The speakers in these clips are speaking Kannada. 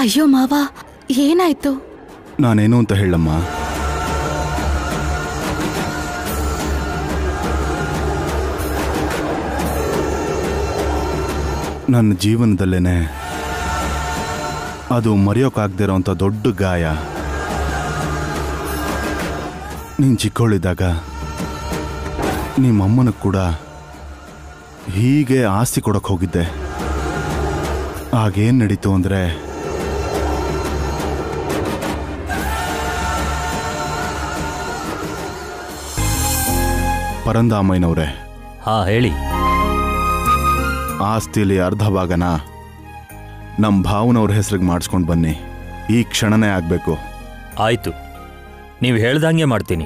ಅಯ್ಯೋ ಮಾವ ಏನಾಯ್ತು ನಾನೇನು ಅಂತ ಹೇಳಮ್ಮ ನನ್ನ ಜೀವನದಲ್ಲೇನೆ ಅದು ಮರೆಯೋಕ್ಕಾಗದೇ ಇರೋಂಥ ದೊಡ್ಡ ಗಾಯ ನೀನು ಚಿಕ್ಕವಳಿದ್ದಾಗ ನಿಮ್ಮಮ್ಮನಿಗೆ ಕೂಡ ಹೀಗೆ ಆಸ್ತಿ ಕೊಡಕ್ಕೆ ಹೋಗಿದ್ದೆ ಆಗೇನು ನಡೀತು ಅಂದರೆ ಪರಂದಾಮಯ್ಯನವ್ರೆ ಹಾ ಹೇಳಿ ಆಸ್ತಿಲಿ ಅರ್ಧ ಭಾಗನ ನಮ್ಮ ಭಾವನವ್ರ ಹೆಸರಿಗೆ ಮಾಡಿಸ್ಕೊಂಡು ಬನ್ನಿ ಈ ಕ್ಷಣನೇ ಆಗಬೇಕು ಆಯ್ತು ನೀವು ಹೇಳ್ದಂಗೆ ಮಾಡ್ತೀನಿ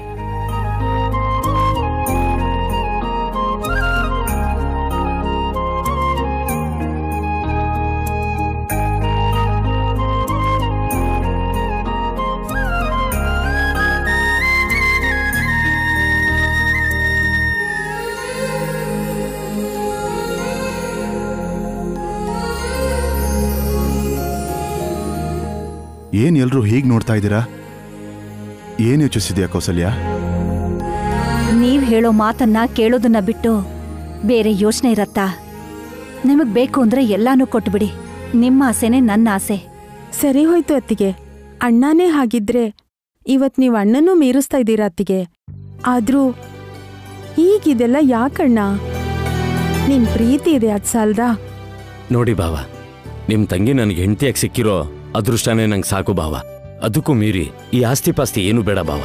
ಏನು ಎಲ್ಲರೂ ಹೀಗೆ ನೋಡ್ತಾ ಇದ್ದೀರಾ ಏನು ಯೋಚಿಸಿದ್ಯಾ ಕೌಸಲ್ಯ ನೀವ್ ಹೇಳೋ ಮಾತನ್ನ ಕೇಳೋದನ್ನ ಬಿಟ್ಟು ಬೇರೆ ಯೋಚನೆ ಇರತ್ತಾ ನಿಮಗ್ ಬೇಕು ಅಂದ್ರೆ ಎಲ್ಲಾನು ಕೊಟ್ಬಿಡಿ ನಿಮ್ಮ ಆಸೆನೆ ನನ್ನ ಆಸೆ ಸರಿ ಹೋಯ್ತು ಅತ್ತಿಗೆ ಅಣ್ಣನೇ ಹಾಗಿದ್ರೆ ಇವತ್ ನೀವ್ ಅಣ್ಣನೂ ಮೀರಿಸ್ತಾ ಇದ್ದೀರಾ ಅತ್ತಿಗೆ ಆದ್ರೂ ಈಗಿದೆಲ್ಲ ಯಾಕಣ್ಣ ನಿನ್ ಪ್ರೀತಿ ಇದೆ ಅದ್ ಸಾಲ್ದಾ ನೋಡಿ ಬಾವ ನಿಮ್ ತಂಗಿ ನನಗೆ ಹೆಂಡತಿಯಾಗಿ ಸಿಕ್ಕಿರೋ ಅದೃಷ್ಟನೇ ನಂಗೆ ಸಾಕು ಬಾವ ಅದಕ್ಕೂ ಮೀರಿ ಈ ಆಸ್ತಿ ಪಾಸ್ತಿ ಏನು ಬೇಡ ಬಾವ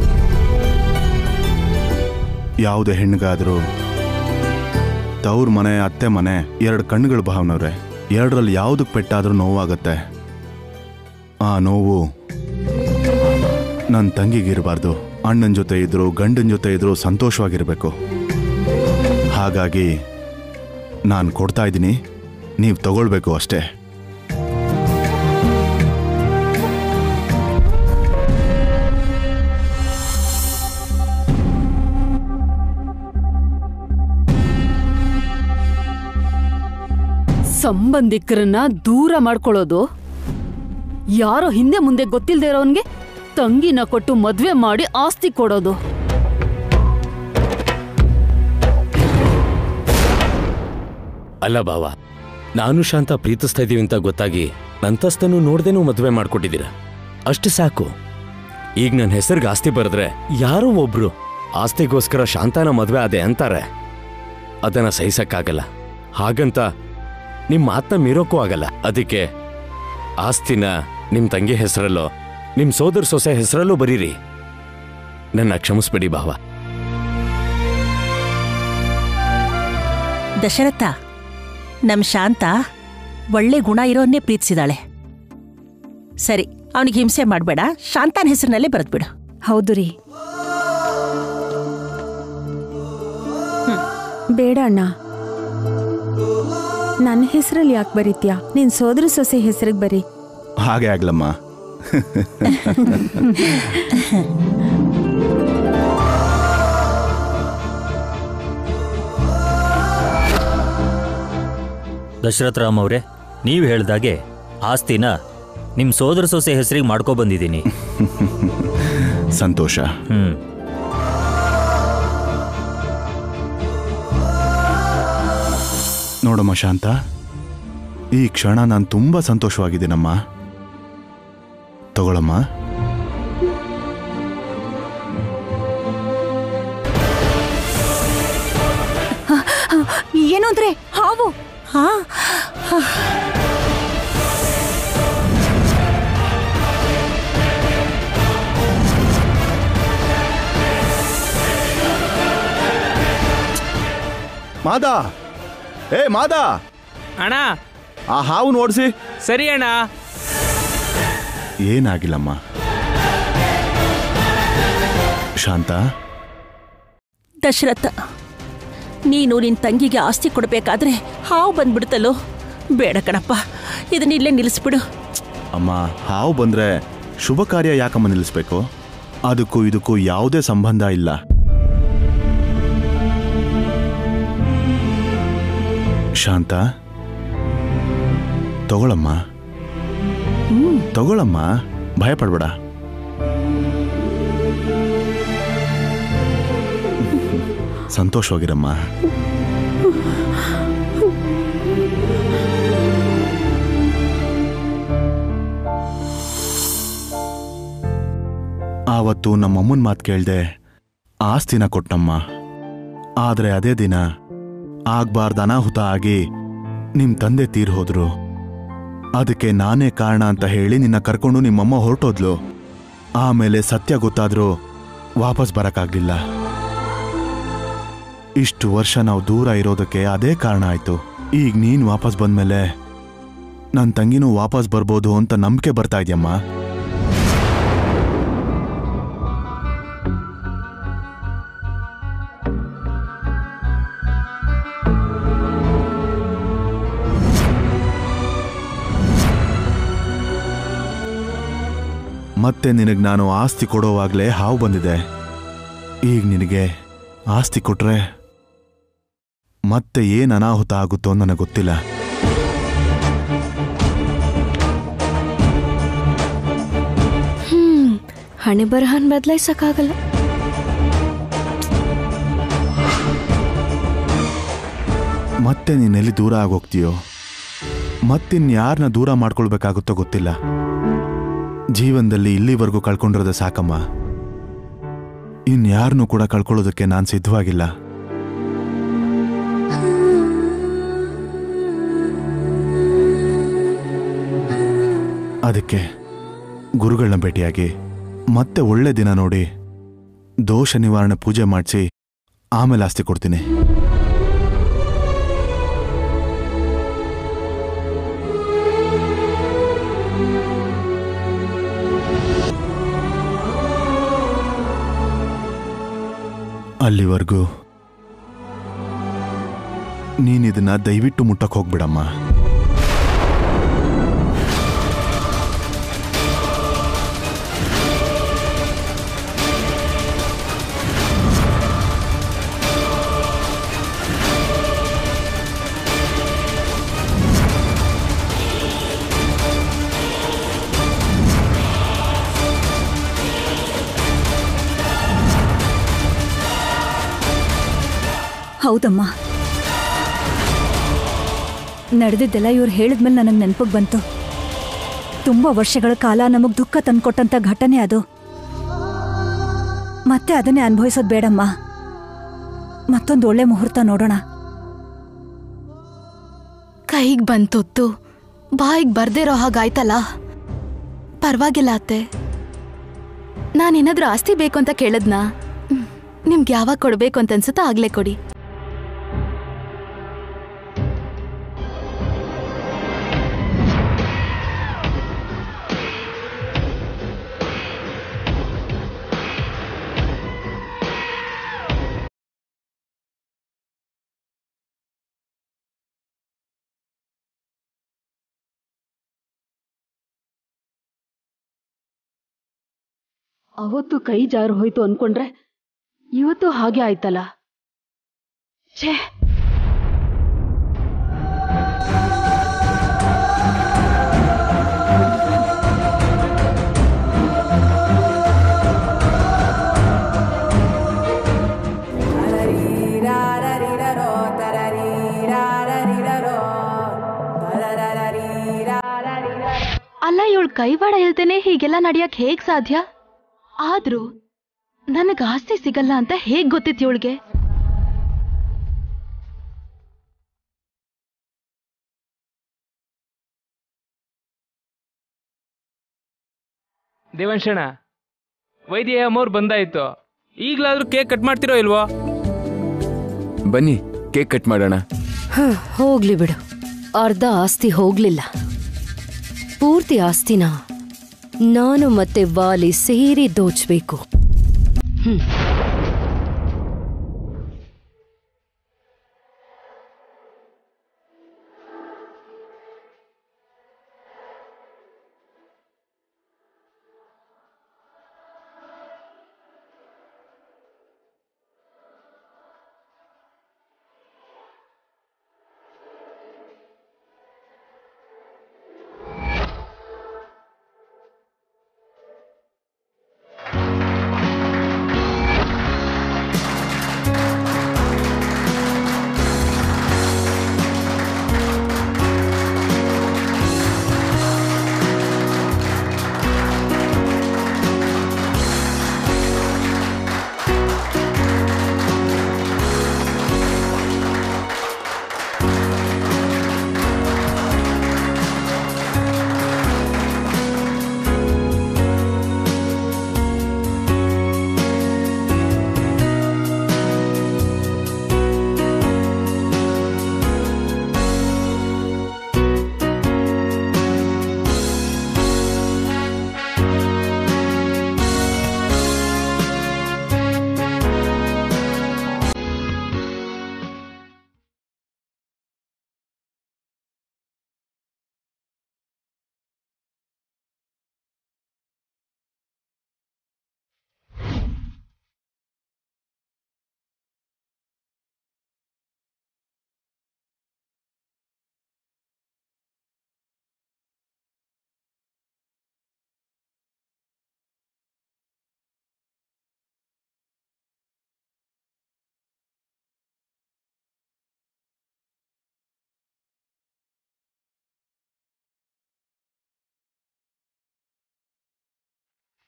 ಯಾವುದೇ ಹೆಣ್ಣಿಗಾದರೂ ತವ್ರ ಮನೆ ಅತ್ತೆ ಮನೆ ಎರಡು ಕಣ್ಣುಗಳು ಭಾವನವ್ರೆ ಎರಡರಲ್ಲಿ ಯಾವುದಕ್ಕೆ ಪೆಟ್ಟಾದರೂ ನೋವಾಗತ್ತೆ ಆ ನೋವು ನನ್ನ ತಂಗಿಗಿರಬಾರ್ದು ಅಣ್ಣನ ಜೊತೆ ಇದ್ರು ಗಂಡನ ಜೊತೆ ಇದ್ರು ಸಂತೋಷವಾಗಿರಬೇಕು ಹಾಗಾಗಿ ನಾನು ಕೊಡ್ತಾ ಇದ್ದೀನಿ ನೀವು ತಗೊಳ್ಬೇಕು ಅಷ್ಟೇ ಸಂಬಂಧಿಕರನ್ನ ದೂರ ಮಾಡ್ಕೊಳ್ಳೋದು ಯಾರೋ ಹಿಂದೆ ಮುಂದೆ ಗೊತ್ತಿಲ್ದೇ ಇರೋನ್ಗೆ ತಂಗಿನ ಕೊಟ್ಟು ಮದ್ವೆ ಮಾಡಿ ಆಸ್ತಿ ಕೊಡೋದು ಅಲ್ಲ ಬಾವ ನಾನು ಶಾಂತ ಪ್ರೀತಿಸ್ತಾ ಇದೀವಿ ಅಂತ ಗೊತ್ತಾಗಿ ನಂತಸ್ತನ್ನು ನೋಡ್ದೇನೂ ಮದುವೆ ಮಾಡ್ಕೊಟ್ಟಿದ್ದೀರ ಅಷ್ಟು ಸಾಕು ಈಗ ನನ್ನ ಹೆಸರಿಗೆ ಆಸ್ತಿ ಬರೆದ್ರೆ ಯಾರೋ ಒಬ್ರು ಆಸ್ತಿಗೋಸ್ಕರ ಶಾಂತನ ಮದುವೆ ಆದೆ ಅಂತಾರೆ ಅದನ್ನ ಸಹಿಸಕ್ಕಾಗಲ್ಲ ಹಾಗಂತ ನಿಮ್ ಮಾತನ್ನ ಮೀರೋಕ್ಕೂ ಆಗಲ್ಲ ಅದಕ್ಕೆ ಆಸ್ತಿನ ನಿಮ್ ತಂಗಿ ಹೆಸರಲ್ಲೋ ನಿಮ್ ಸೋದರ ಸೊಸೆ ಹೆಸರಲ್ಲೂ ಬರೀರಿ ನನ್ನ ಕ್ಷಮಿಸ್ಬಿಡಿ ಭಾವ ದಶರಥ ನಮ್ ಶಾಂತ ಒಳ್ಳೆ ಗುಣ ಇರೋನ್ನೇ ಪ್ರೀತಿಸಿದಾಳೆ ಸರಿ ಅವನಿಗೆ ಹಿಂಸೆ ಮಾಡ್ಬೇಡ ಶಾಂತನ ಹೆಸರಿನಲ್ಲೇ ಬರೆದ್ಬಿಡು ಹೌದು ರೀ ಬೇಡ ಅಣ್ಣ ನನ್ನ ಹೆಸರಲ್ಲಿ ಯಾಕೆ ಬರೀತ್ಯಾ ನಿನ್ ಸೋದರ ಸೊಸೆ ಹೆಸರಿಗೆ ಬರೀ ಹಾಗೆ ಆಗ್ಲಮ್ಮ ದಶರಥ ರಾಮ್ ಅವರೇ ನೀವು ಹೇಳ್ದಾಗೆ ಆಸ್ತಿನ ನಿಮ್ಮ ಸೋದರ ಸೊಸೆ ಹೆಸರಿಗೆ ಮಾಡ್ಕೊ ಬಂದಿದ್ದೀನಿ ಸಂತೋಷ ಹ್ಮ್ ನೋಡಮ್ಮ ಶಾಂತ ಈ ಕ್ಷಣ ನಾನು ತುಂಬ ಸಂತೋಷವಾಗಿದ್ದೀನಮ್ಮ ತಗೊಳಮ್ಮ ಏನು ಅಂದ್ರೆ ಹಾವು ಹಾ ಮಾದ ಏ ಮಾದ ಅಣ್ಣ ಆ ಹಾವು ಓಡಿಸಿ ಸರಿ ಅಣ್ಣ ಏನಾಗಿಲ್ಲಮ್ಮ ಶಾಂತ ದಶರಥ ನೀನು ನಿನ್ ತಂಗಿಗೆ ಆಸ್ತಿ ಕೊಡ್ಬೇಕಾದ್ರೆ ಹಾವು ಬಂದ್ಬಿಡ್ತಲ್ಲೋ ಬೇಡ ಕಣಪ್ಪ ಇದನ್ನ ಇಲ್ಲೇ ನಿಲ್ಲಿಸ್ಬಿಡು ಅಮ್ಮ ಹಾವು ಬಂದ್ರೆ ಶುಭ ಕಾರ್ಯ ಯಾಕಮ್ಮ ನಿಲ್ಲಿಸ್ಬೇಕು ಅದಕ್ಕೂ ಇದಕ್ಕೂ ಯಾವುದೇ ಸಂಬಂಧ ಇಲ್ಲ ಶಾಂತ ತಗೊಳಮ್ಮ ತಗೊಳಮ್ಮ ಭಯ ಪಡ್ಬೇಡ ಸಂತೋಷವಾಗಿರಮ್ಮ ಆವತ್ತು ನಮ್ಮಮ್ಮನ ಮಾತು ಕೇಳ್ದೆ ಆಸ್ತಿನ ಕೊಟ್ಟಮ್ಮ ಆದ್ರೆ ಅದೇ ದಿನ ಆಗ್ಬಾರ್ದು ಅನಾಹುತ ಆಗಿ ನಿಮ್ ತಂದೆ ತೀರ್ ಹೋದ್ರು ಅದಕ್ಕೆ ನಾನೇ ಕಾರಣ ಅಂತ ಹೇಳಿ ನಿನ್ನ ಕರ್ಕೊಂಡು ನಿಮ್ಮಮ್ಮ ಹೊರಟೋದ್ಲು ಆಮೇಲೆ ಸತ್ಯ ಗೊತ್ತಾದ್ರೂ ವಾಪಸ್ ಬರಕ್ಕಾಗ್ಲಿಲ್ಲ ಇಷ್ಟು ವರ್ಷ ನಾವು ದೂರ ಇರೋದಕ್ಕೆ ಅದೇ ಕಾರಣ ಆಯ್ತು ಈಗ ನೀನ್ ವಾಪಸ್ ಬಂದ್ಮೇಲೆ ನನ್ನ ತಂಗಿನೂ ವಾಪಸ್ ಬರ್ಬೋದು ಅಂತ ನಂಬಿಕೆ ಬರ್ತಾ ಇದೆಯಮ್ಮ ಮತ್ತೆ ನಿನಗೆ ನಾನು ಆಸ್ತಿ ಕೊಡೋವಾಗ್ಲೇ ಹಾವು ಬಂದಿದೆ ಈಗ ನಿನಗೆ ಆಸ್ತಿ ಕೊಟ್ರೆ ಮತ್ತೆ ಏನ್ ಅನಾಹುತ ಆಗುತ್ತೋ ನನಗೆ ಗೊತ್ತಿಲ್ಲ ಹ್ಮ್ ಹಣೆ ಬರಹನ್ ಬದಲಾಯಿಸಕ್ಕಾಗಲ್ಲ ಮತ್ತೆ ನೀನೆಲ್ಲಿ ದೂರ ಆಗೋಗ್ತೀಯೋ ಮತ್ತಿನ್ಯಾರನ್ನ ದೂರ ಮಾಡ್ಕೊಳ್ಬೇಕಾಗುತ್ತೋ ಗೊತ್ತಿಲ್ಲ ಜೀವನದಲ್ಲಿ ಇಲ್ಲಿವರೆಗೂ ಕಳ್ಕೊಂಡಿರೋದೆ ಸಾಕಮ್ಮ ಇನ್ಯಾರನ್ನೂ ಕೂಡ ಕಳ್ಕೊಳ್ಳೋದಕ್ಕೆ ನಾನು ಸಿದ್ಧವಾಗಿಲ್ಲ ಅದಕ್ಕೆ ಗುರುಗಳನ್ನ ಭೇಟಿಯಾಗಿ ಮತ್ತೆ ಒಳ್ಳೆ ದಿನ ನೋಡಿ ದೋಷ ನಿವಾರಣೆ ಪೂಜೆ ಮಾಡಿಸಿ ಆಮೇಲೆ ಆಸ್ತಿ ಕೊಡ್ತೀನಿ ಅಲ್ಲಿವರೆಗೂ ನೀನಿದನ್ನ ದಯವಿಟ್ಟು ಮುಟ್ಟಕ್ ಹೋಗ್ಬಿಡಮ್ಮ ಹೌದಮ್ಮ ನಡೆದಿದ್ದೆಲ್ಲ ಇವ್ರು ಹೇಳಿದ್ಮೇಲೆ ನನಗೆ ನೆನಪಿಗೆ ಬಂತು ತುಂಬಾ ವರ್ಷಗಳ ಕಾಲ ನಮಗ್ ದುಃಖ ತಂದ್ಕೊಟ್ಟಂತ ಘಟನೆ ಅದು ಮತ್ತೆ ಅದನ್ನೇ ಅನುಭವಿಸೋದು ಬೇಡಮ್ಮ ಮತ್ತೊಂದು ಒಳ್ಳೆ ಮುಹೂರ್ತ ನೋಡೋಣ ಕೈಗ್ ಬಂತೊತ್ತು ಬಾಯಿಗೆ ಬರ್ದೇ ಇರೋ ಹಾಗಾಯ್ತಲ್ಲ ಪರವಾಗಿಲ್ಲ ಅತ್ತೆ ನಾನೇನಾದ್ರೂ ಆಸ್ತಿ ಬೇಕು ಅಂತ ಕೇಳದ್ನಾ ಹ್ಮ್. ನಿಮ್ಗೆ ಯಾವಾಗ ಕೊಡ್ಬೇಕು ಅಂತ ಅನ್ಸುತ್ತೋ ಆಗ್ಲೇ ಕೊಡಿ ಅವತ್ತು ಕೈ ಜಾರು ಹೋಯ್ತು ಅನ್ಕೊಂಡ್ರೆ ಇವತ್ತು ಹಾಗೆ ಆಯ್ತಲ್ಲ ಛೇ ಅಲ್ಲ ಇವಳು ಕೈವಾಡ ಇಲ್ದೇನೆ ಹೀಗೆಲ್ಲ ನಡಿಯಕ್ ಹೇಗ್ ಸಾಧ್ಯ ಆದ್ರೂ ನನಗ್ ಆಸ್ತಿ ಸಿಗಲ್ಲ ಅಂತ ಹೇಗ್ ಗೊತ್ತಿತ್ತು ಇವಳಿಗೆ ದೇವಂಶಣ ವೈದ್ಯ ಅಮ್ಮವ್ರು ಬಂದಾಯ್ತು ಈಗಲಾದ್ರೂ ಕೇಕ್ ಕಟ್ ಮಾಡ್ತಿರೋ ಇಲ್ವೋ ಬನ್ನಿ ಕೇಕ್ ಕಟ್ ಮಾಡೋಣ ಹ, ಹೋಗ್ಲಿ ಬಿಡು ಅರ್ಧ ಆಸ್ತಿ ಹೋಗ್ಲಿಲ್ಲ ಪೂರ್ತಿ ಆಸ್ತಿನ ನಾನು ಮತ್ತೆ ವಾಲಿ ಸೇರಿ ದೋಚ್ಬೇಕು ಹ್ಮ್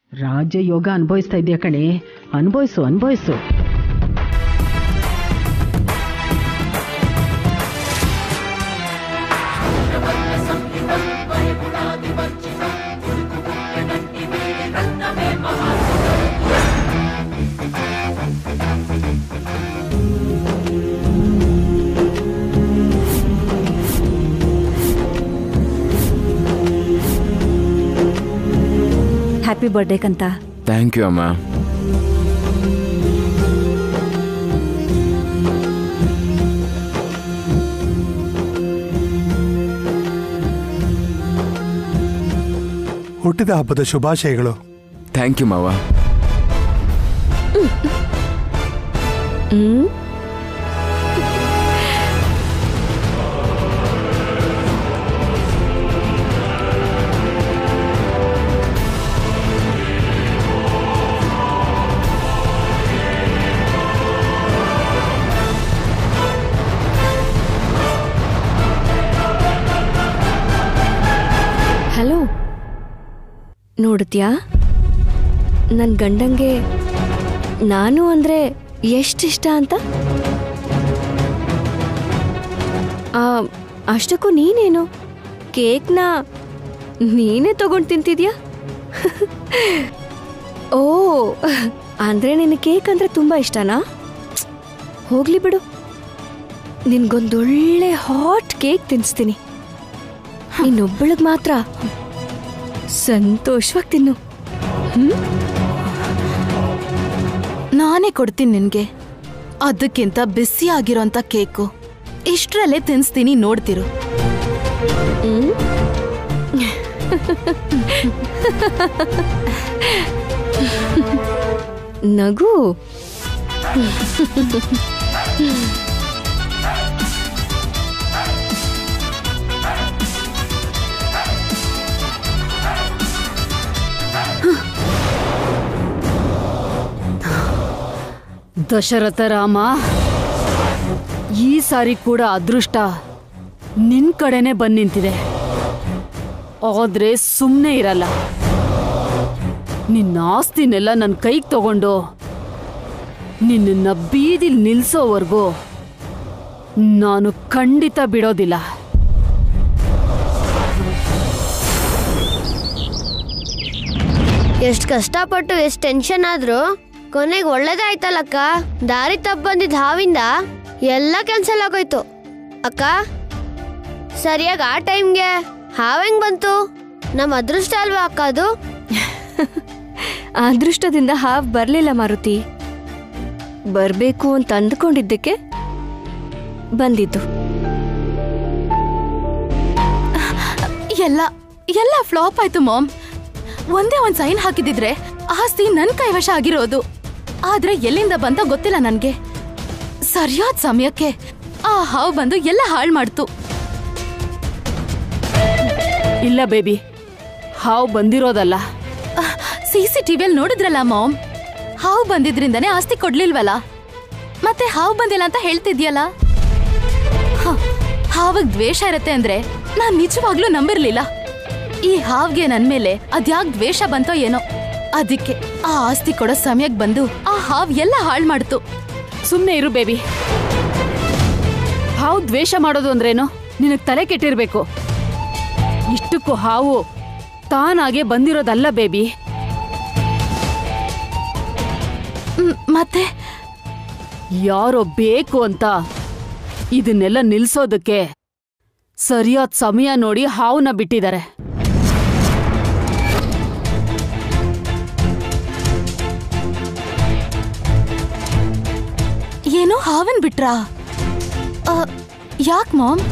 ರಾಜಯೋಗ ಅನುಭವಿಸ್ತಾ ಇದೆಯಾ ಕಣೆ ಅನುಭವಿಸು ಅನುಭವಿಸು ಹ್ಯಾಪಿ ಬರ್ಡೇ ಕಂತ ಥ್ಯಾಂಕ್ ಯು ಅಮ್ಮ ಹುಟ್ಟಿದ ಹಬ್ಬದ ಶುಭಾಶಯಗಳು ಥ್ಯಾಂಕ್ ಯು ಮಾವ ಹ್ಮ್ ಹಲೋ ನೋಡ್ತ್ಯಾ ನನ್ನ ಗಂಡಂಗೆ ನಾನು ಅಂದ್ರೆ ಎಷ್ಟಿಷ್ಟ ಅಂತ ಆ, ಅಷ್ಟಕ್ಕೂ ನೀನೇನು ಕೇಕ್ನ ನೀನೇ ತಗೊಂಡು ತಿಂತಿದ್ಯಾ ಓ ಅಂದ್ರೆ ನಿನ್ನ ಕೇಕ್ ಅಂದ್ರೆ ತುಂಬಾ ಇಷ್ಟನಾ ಹೋಗ್ಲಿ ಬಿಡು ನಿನ್ಗೊಂದೊಳ್ಳೆ ಹಾಟ್ ಕೇಕ್ ತಿನ್ನಿಸ್ತೀನಿ ಇನ್ನೊಬ್ಬಳಿಗೆ ಮಾತ್ರ ಸಂತೋಷವಾಗಿ ತಿನ್ನು ನಾನೇ ಕೊಡ್ತೀನಿ ನಿನ್ಗೆ ಅದಕ್ಕಿಂತ ಬಿಸಿ ಆಗಿರೋಂಥ ಕೇಕು ಇಷ್ಟರಲ್ಲೇ ತಿನ್ಸ್ತೀನಿ ನೋಡ್ತಿರು ನಗು ದಶರಥ ರಾಮ ಈ ಸಾರಿ ಕೂಡ ಅದೃಷ್ಟ ನಿನ್ ಕಡೆನೆ ಬಂದ್ ನಿಂತಿದೆ ಆದ್ರೆ ಸುಮ್ಮನೆ ಇರಲ್ಲ ನಿನ್ನ ಆಸ್ತಿನೆಲ್ಲ ನನ್ನ ಕೈಗೆ ತಗೊಂಡು ನಿನ್ನ ಬೀದಿಲ್ ನಿಲ್ಸೋವರೆಗೂ ನಾನು ಖಂಡಿತ ಬಿಡೋದಿಲ್ಲ ಎಷ್ಟು ಕಷ್ಟಪಟ್ಟು ಎಷ್ಟು ಟೆನ್ಷನ್ ಆದ್ರೂ ಕೊನೆಗೆ ಒಳ್ಳೇದಾಯ್ತಲ್ಲಕ್ಕ ದಾರಿ ತಪ್ಪ ಬಂದಿದ್ದ ಹಾವಿಂದ ಎಲ್ಲ ಕ್ಯಾನ್ಸಲ್ ಆಗೋಯ್ತು ಅಕ್ಕ ಸರಿಯಾಗಿ ಆ ಟೈಮ್ಗೆ ಹಾವ್ ಹೆಂಗ್ ಬಂತು ನಮ್ಮ ಅದೃಷ್ಟ ಅಲ್ವಾ ಅಕ್ಕ ಅದು ಅದೃಷ್ಟದಿಂದ ಹಾವ್ ಬರ್ಲಿಲ್ಲ ಮಾರುತಿ ಬರ್ಬೇಕು ಅಂತ ಅಂದ್ಕೊಂಡಿದ್ದಕ್ಕೆ ಬಂದಿದ್ದು ಎಲ್ಲ ಎಲ್ಲ ಫ್ಲಾಪ್ ಆಯ್ತು ಮಾಮ್ ಒಂದೇ ಒಂದ್ ಸೈನ್ ಹಾಕಿದಿದ್ರೆ ಆಸ್ತಿ ನನ್ ಕೈವಶ ಆಗಿರೋದು ಆದ್ರೆ ಎಲ್ಲಿಂದ ಬಂತ ಗೊತ್ತಿಲ್ಲ ನನ್ಗೆ ಸರಿಯಾದ ಸಮಯಕ್ಕೆ ಆ ಹಾವು ಬಂದು ಎಲ್ಲ ಹಾಳು ಮಾಡ್ತು ಇಲ್ಲ ಬೇಬಿ ಹಾವು ಬಂದಿರೋದಲ್ಲ ಸಿ ಸಿ ಟಿವಿಯಲ್ಲಿ ನೋಡಿದ್ರಲ್ಲ ಮಾಮ್ ಹಾವು ಬಂದಿದ್ರಿಂದನೇ ಆಸ್ತಿ ಕೊಡ್ಲಿಲ್ವಲ್ಲ ಮತ್ತೆ ಹಾವು ಬಂದಿಲ್ಲ ಅಂತ ಹೇಳ್ತಿದ್ಯಲ್ಲ ಹ, ಹಾವಿಗ್ ದ್ವೇಷ ಇರತ್ತೆ ಅಂದ್ರೆ ನಾನ್ ನಿಜವಾಗ್ಲೂ ನಂಬಿರ್ಲಿಲ್ಲ ಈ ಹಾವ್ಗೆ ನನ್ ಮೇಲೆ ಅದ್ಯಾಕ್ ದ್ವೇಷ ಬಂತೋ ಏನೋ ಅದಕ್ಕೆ ಆ ಆಸ್ತಿ ಕೊಡೋ ಸಮಯಕ್ ಬಂದು ಆ ಹಾವ್ ಎಲ್ಲ ಹಾಳ್ ಮಾಡ್ತು ಸುಮ್ಮನೆ ಇರು ಬೇಬಿ ಹಾವು ದ್ವೇಷ ಮಾಡೋದು ಅಂದ್ರೇನು ನಿನಗ್ ತಲೆ ಕೆಟ್ಟಿರ್ಬೇಕು ಇಷ್ಟಕ್ಕೂ ಹಾವು ತಾನಾಗೆ ಬಂದಿರೋದಲ್ಲ ಬೇಬಿ ಮ್, ಮತ್ತೆ ಯಾರೋ ಬೇಕು ಅಂತ ಇದನ್ನೆಲ್ಲ ನಿಲ್ಸೋದಕ್ಕೆ ಸರಿಯಾದ ಸಮಯ ನೋಡಿ ಹಾವನ್ನ ಬಿಟ್ಟಿದ್ದಾರೆ ಏನೋ ಹಾವನ್ ಬಿಟ್ರಾ ಯಾಕ್ ಮಾಮ್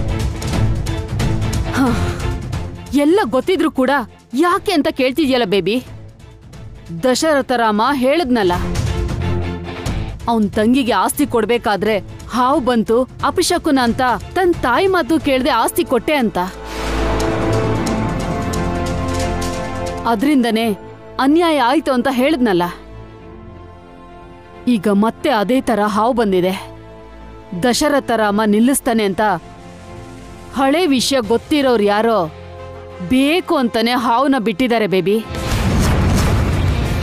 ಹ, ಎಲ್ಲ ಗೊತ್ತಿದ್ರು ಕೂಡ ಯಾಕೆ ಅಂತ ಕೇಳ್ತಿದ್ಯಲ್ಲ ಬೇಬಿ ದಶರಥ ರಾಮ ಹೇಳದ್ನಲ್ಲ ಅವನ್ ತಂಗಿಗೆ ಆಸ್ತಿ ಕೊಡ್ಬೇಕಾದ್ರೆ ಹಾವು ಬಂತು ಅಪಶಕುನ ಅಂತ ತನ್ ತಾಯಿ ಮಾತು ಕೇಳ್ದೆ ಆಸ್ತಿ ಕೊಟ್ಟೆ ಅಂತ ಅದ್ರಿಂದನೇ ಅನ್ಯಾಯ ಆಯ್ತು ಅಂತ ಹೇಳದ್ನಲ್ಲ ಈಗ ಮತ್ತೆ ಅದೇ ತರ ಹಾವು ಬಂದಿದೆ ದಶರಥ ರಾಮ ನಿಲ್ಲಿಸ್ತಾನೆ ಅಂತ ಹಳೆ ವಿಷಯ ಗೊತ್ತಿರೋರು ಯಾರೋ ಬೇಕು ಅಂತಾನೆ ಹಾವನ್ನ ಬಿಟ್ಟಿದ್ದಾರೆ ಬೇಬಿ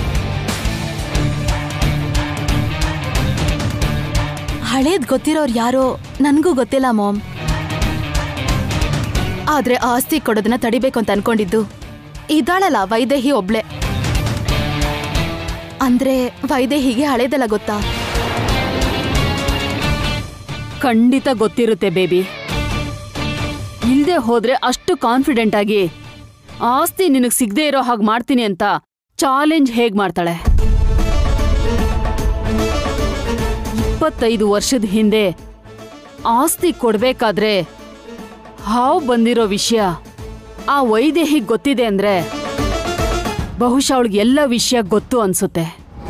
ಹಳೇದ್ ಗೊತ್ತಿರೋರು ಯಾರೋ ನನ್ಗೂ ಗೊತ್ತಿಲ್ಲ ಮಾಮ್ ಆದ್ರೆ ಆಸ್ತಿ ಕೊಡೋದನ್ನ ತಡಿಬೇಕು ಅಂತ ಅನ್ಕೊಂಡಿದ್ದು ಇದಾಳಲ್ಲ ವೈದೇಹಿ ಒಬ್ಳೆ ಅಂದ್ರೆ ವೈದೇಹಿಗೆ ಹಳೇದೆಲ್ಲ ಗೊತ್ತಾ ಖಂಡಿತ ಗೊತ್ತಿರುತ್ತೆ ಬೇಬಿ ಇಲ್ದೆ ಹೋದ್ರೆ ಅಷ್ಟು ಕಾನ್ಫಿಡೆಂಟ್ ಆಗಿ ಆಸ್ತಿ ನಿನಗ್ ಸಿಗದೆ ಇರೋ ಹಾಗೆ ಮಾಡ್ತೀನಿ ಅಂತ ಚಾಲೆಂಜ್ ಹೇಗ್ ಮಾಡ್ತಾಳೆ ಇಪ್ಪತ್ತೈದು ವರ್ಷದ ಹಿಂದೆ ಆಸ್ತಿ ಕೊಡ್ಬೇಕಾದ್ರೆ ಹಾವು ಬಂದಿರೋ ವಿಷಯ ಆ ವೈದೇಹಿಗ್ ಗೊತ್ತಿದೆ ಅಂದ್ರೆ ಬಹುಶಃ ಅವಳಿಗೆ ಎಲ್ಲ ವಿಷಯ ಗೊತ್ತು ಅನ್ಸುತ್ತೆ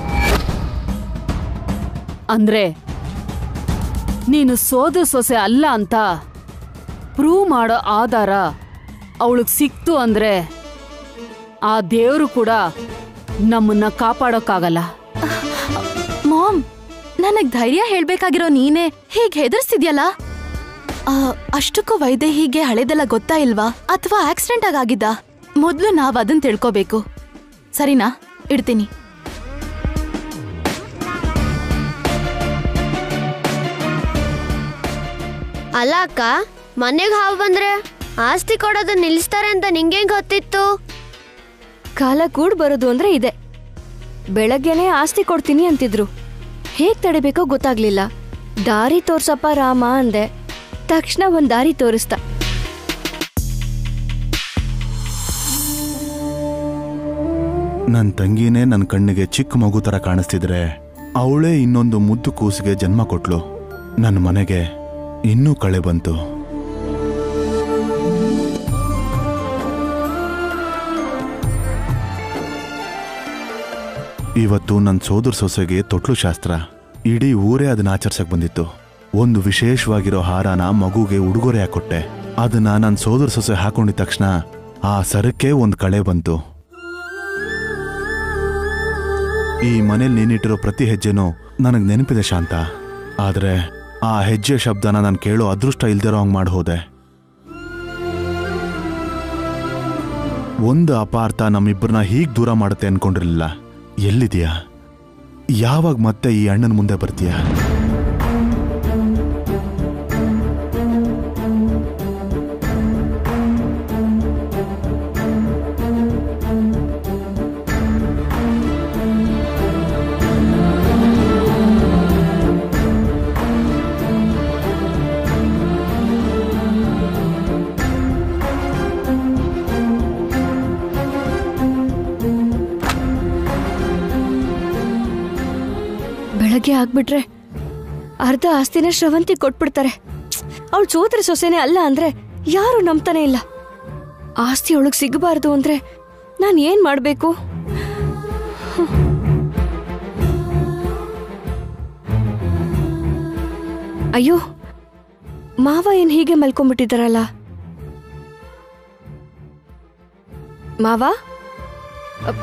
ಅಂದ್ರೆ ನೀನು ಸೋದ ಸೊಸೆ ಅಲ್ಲ ಅಂತ ಪ್ರೂವ್ ಮಾಡೋ ಆಧಾರ ಅವಳಿಗೆ ಸಿಕ್ತು ಅಂದ್ರೆ ಆ ದೇವರು ಕೂಡ ನಮ್ಮನ್ನ ಕಾಪಾಡೋಕ್ಕಾಗಲ್ಲ ಮಾಮ್ ನನಗ್ ಧೈರ್ಯ ಹೇಳ್ಬೇಕಾಗಿರೋ ನೀನೇ ಹೀಗ್ ಹೆದರ್ಸ್ತಿದ್ಯಲ್ಲ ಆ, ಅಷ್ಟಕ್ಕೂ ವೈದೇಹಿಗೆ ಹಳೇದೆಲ್ಲ ಗೊತ್ತಾ ಇಲ್ವಾ ಅಥವಾ ಆಕ್ಸಿಡೆಂಟ್ ಆಗಿದ್ದ ಮೊದ್ಲು ನಾವ್ ಅದನ್ ತಿಳ್ಕೋಬೇಕು ಸರಿನಾ ಇಡ್ತೀನಿ ಅಲ್ಲ ಅಕ್ಕ ಮನೆಗೆ ಹಾವು ಬಂದ್ರೆ ಆಸ್ತಿ ಕೊಡೋದನ್ನ ನಿಲ್ಲಿಸ್ತಾರೆ ಅಂತ ನಿಂಗೇನ್ ಗೊತ್ತಿತ್ತು ಕಾಲ ಕೂಡ್ ಬರೋದು ಅಂದ್ರೆ ಇದೆ ಬೆಳಗ್ಗೆನೆ ಆಸ್ತಿ ಕೊಡ್ತೀನಿ ಅಂತಿದ್ರು ಹೇಗ್ ತಡಿಬೇಕೋ ಗೊತ್ತಾಗ್ಲಿಲ್ಲ ದಾರಿ ತೋರ್ಸಪ್ಪ ರಾಮ ಅಂದೆ ತಕ್ಷಣ ಒಂದ್ ದಾರಿ ತೋರಿಸ್ತ ನನ್ನ ತಂಗಿನೇ ನನ್ನ ಕಣ್ಣಿಗೆ ಚಿಕ್ಕ ಮಗು ಥರ ಕಾಣಿಸ್ತಿದ್ರೆ ಅವಳೇ ಇನ್ನೊಂದು ಮುದ್ದು ಕೂಸಿಗೆ ಜನ್ಮ ಕೊಟ್ಲು ನನ್ನ ಮನೆಗೆ ಇನ್ನೂ ಕಳೆ ಬಂತು ಇವತ್ತು ನನ್ನ ಸೋದರ ಸೊಸೆಗೆ ತೊಟ್ಲು ಶಾಸ್ತ್ರ ಇಡೀ ಊರೇ ಅದನ್ನ ಆಚರಿಸಕ್ ಬಂದಿತ್ತು ಒಂದು ವಿಶೇಷವಾಗಿರೋ ಹಾರನ ಮಗುಗೆ ಉಡುಗೊರೆ ಹಾಕೊಟ್ಟೆ ಅದನ್ನ ನನ್ನ ಸೋದರ ಸೊಸೆ ಹಾಕೊಂಡಿದ ತಕ್ಷಣ ಆ ಸರಕ್ಕೆ ಒಂದು ಕಳೆ ಬಂತು ಈ ಮನೇಲಿ ನೀನಿಟ್ಟಿರೋ ಪ್ರತಿ ಹೆಜ್ಜೆನೂ ನನಗೆ ನೆನಪಿದೆ ಶಾಂತ ಆದ್ರೆ ಆ ಹೆಜ್ಜೆ ಶಬ್ದನ ನಾನು ಕೇಳೋ ಅದೃಷ್ಟ ಇಲ್ದಿರೋ ಹಂಗೆ ಮಾಡಿ ಹೋದೆ ಒಂದು ಅಪಾರ್ಥ ನಮ್ಮಿಬ್ಬರನ್ನ ಹೀಗ್ ದೂರ ಮಾಡುತ್ತೆ ಅನ್ಕೊಂಡಿರ್ಲಿಲ್ಲ ಎಲ್ಲಿದೆಯಾ ಯಾವಾಗ ಮತ್ತೆ ಈ ಅಣ್ಣನ ಮುಂದೆ ಬರ್ತೀಯಾ ಬೆಳಗ್ಗೆ ಆಗ್ಬಿಟ್ರೆ ಅರ್ಧ ಆಸ್ತಿನ ಶ್ರವಂತಿ ಕೊಟ್ಬಿಡ್ತಾರೆ ಅವಳು ಸೋದರ ಸೊಸೆನೇ ಅಲ್ಲ ಅಂದ್ರೆ ಯಾರು ನಂಬ್ತಾನೆ ಇಲ್ಲ ಆಸ್ತಿ ಅವಳಿಗೆ ಸಿಗಬಾರ್ದು ಅಂದ್ರೆ ನಾನು ಏನ್ ಮಾಡ್ಬೇಕು ಅಯ್ಯೋ ಮಾವ ಏನ್ ಹೀಗೆ ಮಲ್ಕೊಂಡ್ಬಿಟ್ಟಿದಾರಲ್ಲ ಮಾವ ಅಪ್-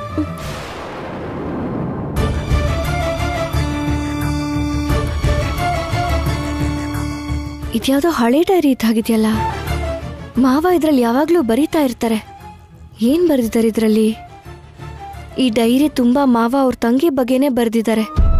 ಇದ್ಯಾವುದೋ ಹಳೆ ಡೈರಿ ಇದ್ದಾಗಿದೆಯಲ್ಲ ಮಾವ ಇದ್ರಲ್ಲಿ ಯಾವಾಗ್ಲೂ ಬರೀತಾ ಇರ್ತಾರೆ ಏನ್ ಬರೆದಿದ್ದಾರೆ ಇದ್ರಲ್ಲಿ ಈ ಡೈರಿ ತುಂಬಾ ಮಾವ ಅವ್ರ ತಂಗಿ ಬಗ್ಗೆನೇ ಬರೆದಿದ್ದಾರೆ